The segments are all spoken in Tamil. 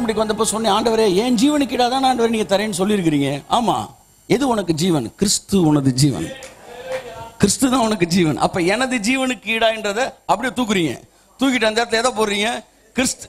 உடம்படிக்கு வந்தப்போ சொன்னேன் ஆண்டவரே ஏன் ஜீவனுக்கு இடாதான் ஆண்டவரே நீங்க தரேன்னு சொல்லியிருக்கிறீங்க ஆமா எது உனக்கு ஜீவன் கிறிஸ்து உனது ஜீவன் கிறிஸ்து தான் உனக்கு ஜீவன் அப்ப எனது ஜீவனுக்கு ஈடான்றத அப்படியே தூக்குறீங்க தூக்கிட்டு அந்த இடத்துல எதை போடுறீங்க கிறிஸ்து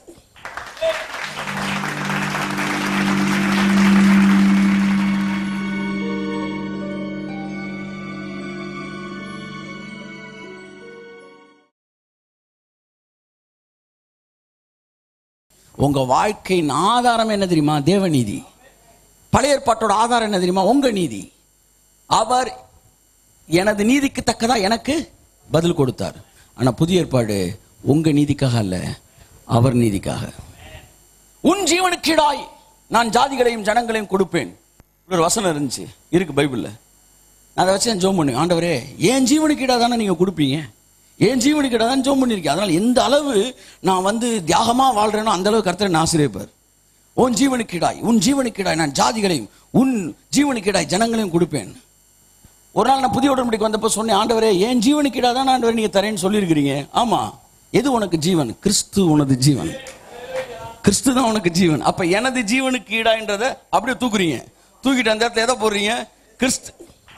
உங்க வாழ்க்கையின் ஆதாரம் என்ன தெரியுமா தேவநீதி பழைய ஏற்பாட்டோட ஆதாரம் என்ன தெரியுமா உங்க நீதி அவர் எனது நீதிக்கு தக்கதா எனக்கு பதில் கொடுத்தார் ஆனா புதிய ஏற்பாடு உங்க நீதிக்காக அல்ல அவர் நீதிக்காக உன் ஜீவனுக்கிடாய் நான் ஜாதிகளையும் ஜனங்களையும் கொடுப்பேன் ஒரு வசனம் இருந்துச்சு இருக்கு பைபிள்ல நான் அதை வச்சு ஜோம் பண்ணேன் ஆண்டவரே ஏன் ஜீவனுக்கு தானே நீங்க கொடுப்பீங்க ஏன் ஜீவனுக்கு தான் ஜோம் பண்ணியிருக்கேன் அதனால எந்த அளவு நான் வந்து தியாகமா வாழ்றேனோ அந்த அளவு கர்த்தரை நான் ஆசிரியப்பார் உன் ஜீவனுக்கிடாய் உன் ஜீவனுக்கிடாய் நான் ஜாதிகளையும் உன் ஜீவனுக்கிடாய் ஜனங்களையும் கொடுப்பேன் ஒரு நாள் நான் புதிய உடன்படிக்கு வந்தப்போ சொன்னேன் ஆண்டவரே ஏன் ஜீவனுக்கு தான் ஆண்டவரே நீங்க தரேன்னு சொல்லியிருக்கிறீங்க ஆமா எது உனக்கு ஜீவன் கிறிஸ்து உனது ஜீவன் கிறிஸ்து தான் உனக்கு ஜீவன் அப்ப எனது ஜீவனுக்கு ஈடான்றத அப்படியே தூக்குறீங்க தூக்கிட்டு அந்த இடத்துல எதை போடுறீங்க கிறிஸ்து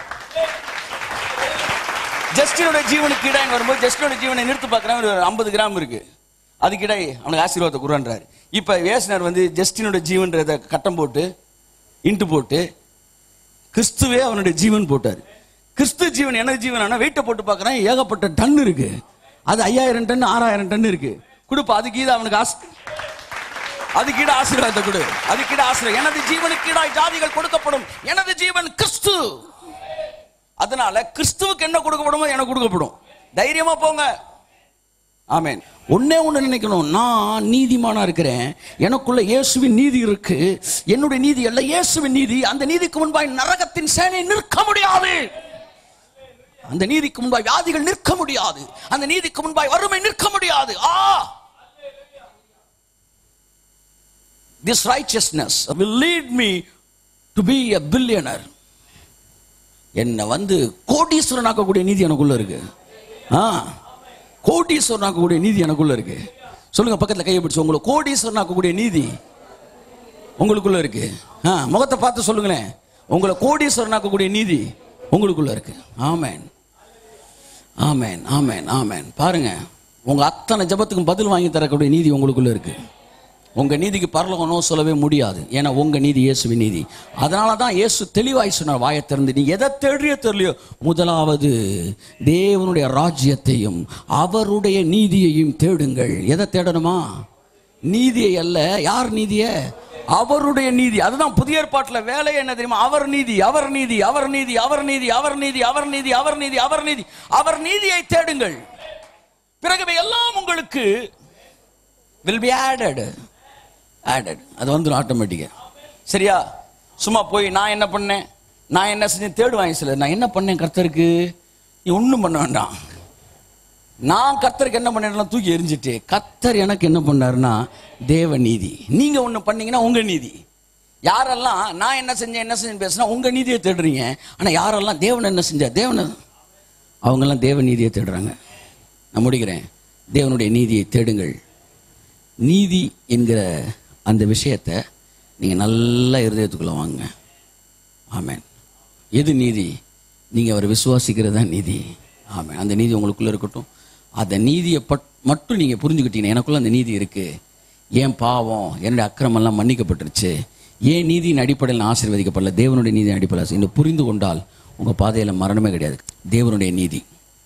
ஜஸ்டினோட ஜீவனுக்கு ஈடான்னு வரும்போது ஜஸ்டினோட ஜீவனை நிறுத்து பார்க்குறேன் ஒரு ஐம்பது கிராம் இருக்கு அதுக்கு இடாய் அவனுக்கு ஆசீர்வாதத்தை குறான்றாரு இப்ப வேசனர் வந்து ஜஸ்டினோட ஜீவன்றத கட்டம் போட்டு இன்ட்டு போட்டு கிறிஸ்துவே அவனுடைய ஜீவன் போட்டார் கிறிஸ்து ஜீவன் எனது ஜீவன் ஆனா வெயிட்ட போட்டு பார்க்கறேன் ஏகப்பட்ட டன் இருக்கு அது ஐயாயிரம் டன் ஆறாயிரம் டன் இருக்கு கொடுப்பா அதுக்கு இது அவனுக்கு ஆசை அதுக்கு ஈடு ஆசீர்வாதத்தை கொடு அதுக்கு ஈடு ஆசீர்வாதம் எனது ஜீவனுக்கு ஈடாய் ஜாதிகள் கொடுக்கப்படும் எனது ஜீவன் கிறிஸ்து அதனால கிறிஸ்துவுக்கு என்ன கொடுக்கப்படுமோ எனக்கு கொடுக்கப்படும் தைரியமா போங்க ஆமென் ஒண்ணே ஒண்ணு நினைக்கணும் நான் நீதிமானா இருக்கிறேன் எனக்குள்ள இயேசுவின் நீதி இருக்கு என்னுடைய நீதி அல்ல இயேசுவின் நீதி அந்த நீதிக்கு முன்பாய் நரகத்தின் சேனை நிற்க முடியாது அந்த நீதிக்கு முன்பாய் வியாதிகள் நிற்க முடியாது அந்த நீதிக்கு முன்பாய் வறுமை நிற்க முடியாது ஆ this righteousness will lead me to be a billionaire என்னை வந்து கோடீஸ்வரன் ஆக்கக்கூடிய நீதி எனக்குள்ள இருக்கு ஆ கோடீஸ்வரன் ஆக்கக்கூடிய நீதி எனக்குள்ள இருக்கு சொல்லுங்க பக்கத்துல கையை பிடிச்சு உங்களை கோடீஸ்வரன் ஆக்கக்கூடிய நீதி உங்களுக்குள்ள இருக்கு ஆ முகத்தை பார்த்து சொல்லுங்களேன் உங்களை கோடீஸ்வரன் ஆக்கக்கூடிய நீதி உங்களுக்குள்ள இருக்கு ஆமேன் ஆமேன் ஆமேன் ஆமேன் பாருங்க உங்க அத்தனை ஜபத்துக்கும் பதில் வாங்கி தரக்கூடிய நீதி உங்களுக்குள்ள இருக்கு உங்க நீதிக்கு பரலோகம் நோ சொல்லவே முடியாது ஏன்னா உங்க நீதி இயேசுவின் நீதி அதனால தான் இயேசு தெளிவாய் சொன்னார் வாயை திறந்து நீ எதை தேடியோ தெரியலையோ முதலாவது தேவனுடைய ராஜ்யத்தையும் அவருடைய நீதியையும் தேடுங்கள் எதை தேடணுமா நீதியை அல்ல யார் நீதிய அவருடைய நீதி அதுதான் புதிய ஏற்பாட்டில் வேலை என்ன தெரியுமா அவர் நீதி அவர் நீதி அவர் நீதி அவர் நீதி அவர் நீதி அவர் நீதி அவர் நீதி அவர் நீதி அவர் நீதியை தேடுங்கள் பிறகு எல்லாம் உங்களுக்கு வில் பி ஆடட் ஆடட் அது வந்துடும் ஆட்டோமேட்டிக்காக சரியா சும்மா போய் நான் என்ன பண்ணேன் நான் என்ன செஞ்சேன் தேடுவாங்க சிலர் நான் என்ன பண்ணேன் கர்த்தருக்கு நீ ஒன்றும் பண்ண வேண்டாம் நான் கர்த்தருக்கு என்ன பண்ணேன் தூக்கி எரிஞ்சிட்டு கர்த்தர் எனக்கு என்ன பண்ணாருன்னா தேவ நீதி நீங்க ஒன்று பண்ணீங்கன்னா உங்க நீதி யாரெல்லாம் நான் என்ன செஞ்சேன் என்ன செஞ்சேன் பேசினா உங்க நீதியை தேடுறீங்க ஆனா யாரெல்லாம் தேவன் என்ன செஞ்சா தேவன் அவங்கெல்லாம் தேவ நீதியை தேடுறாங்க நான் முடிக்கிறேன் தேவனுடைய நீதியை தேடுங்கள் நீதி என்கிற அந்த விஷயத்தை நீங்க நல்லா இருதயத்துக்குள்ள வாங்க ஆமென் எது நீதி நீங்க அவரை விசுவாசிக்கிறது தான் நீதி ஆமென் அந்த நீதி உங்களுக்குள்ள இருக்கட்டும் அந்த நீதியை பட் மட்டும் நீங்க புரிஞ்சுக்கிட்டீங்கன்னா எனக்குள்ள அந்த நீதி இருக்கு ஏன் பாவம் என்னுடைய அக்கிரமெல்லாம் மன்னிக்கப்பட்டுருச்சு ஏன் நீதியின் அடிப்படையில் நான் ஆசீர்வதிக்கப்படல தேவனுடைய நீதியின் அடிப்படையில் இந்த புரிந்து கொண்டால் உங்க பாதையில மரணமே கிடையாது தேவனுடைய நீதி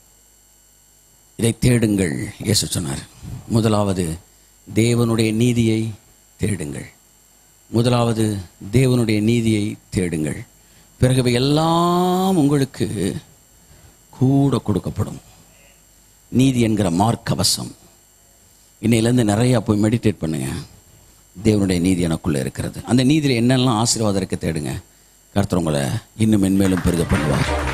இதை தேடுங்கள் இயேசு சொன்னார் முதலாவது தேவனுடைய நீதியை தேடுங்கள் முதலாவது தேவனுடைய நீதியை தேடுங்கள் பிறகு இவை எல்லாம் உங்களுக்கு கூட கொடுக்கப்படும் நீதி என்கிற மார்க்கவசம் இன்னையிலேருந்து நிறையா போய் மெடிடேட் பண்ணுங்க தேவனுடைய நீதி எனக்குள்ளே இருக்கிறது அந்த நீதியில் என்னெல்லாம் ஆசீர்வாதம் இருக்க தேடுங்க கர்த்தர் உங்களை இன்னும் மென்மேலும் பெருக பண்ணுவார்